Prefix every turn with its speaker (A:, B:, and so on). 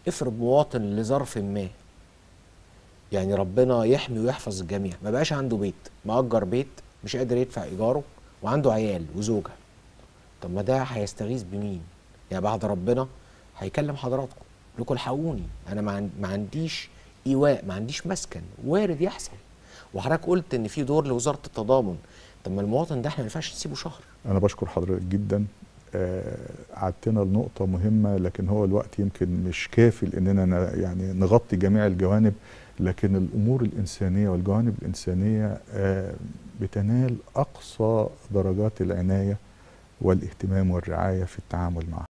A: افرض مواطن لظرف ما يعني ربنا يحمي ويحفظ الجميع ما بقاش عنده بيت مأجر بيت مش قادر يدفع ايجاره وعنده عيال وزوجه طب ما ده هيستغيث بمين يعني بعد ربنا هيكلم حضراتكم لكم الحقوني انا ما عن- ما عنديش ايواء ما عنديش مسكن وارد يحصل وحضرتك قلت ان في دور لوزاره التضامن طب ما المواطن ده احنا ما ينفعش نسيبه شهر
B: انا بشكر حضرتك جدا آه، عدتنا لنقطة مهمة لكن هو الوقت يمكن مش كافي لاننا ن- يعني نغطي جميع الجوانب لكن الامور الانسانية والجوانب الانسانية آه، بتنال اقصى درجات العناية والاهتمام والرعاية في التعامل معها